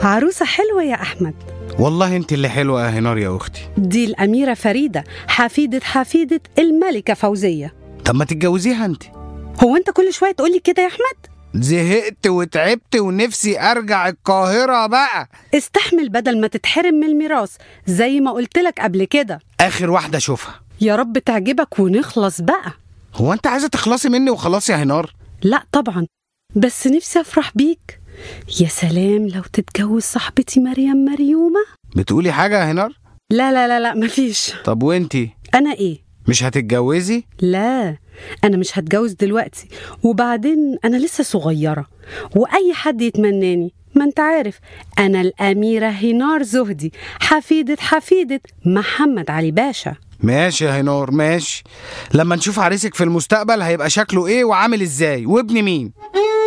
عروسة حلوة يا أحمد والله انت اللي حلوة يا هنار يا اختي دي الأميرة فريدة حفيدة حفيدة الملكة فوزية طب ما تتجوزيها انت هو أنت كل شوية تقولي كده يا أحمد؟ زهقت وتعبت ونفسي ارجع القاهرة بقى استحمل بدل ما تتحرم من الميراث زي ما قلت لك قبل كده اخر واحدة اشوفها يا رب تعجبك ونخلص بقى هو انت عايزة تخلصي مني وخلاص يا هنار لا طبعا بس نفسي أفرح بيك يا سلام لو تتجوز صاحبتي مريم مريومة بتقولي حاجة يا هنار لا لا لا لا مفيش طب وانتي أنا إيه؟ مش هتتجوزي لا أنا مش هتجوز دلوقتي وبعدين أنا لسه صغيرة وأي حد يتمناني ما أنت عارف أنا الأميرة هنار زهدي حفيدة حفيدة محمد علي باشا ماشي يا هنار ماشي لما نشوف عريسك في المستقبل هيبقى شكله ايه وعامل ازاي وابن مين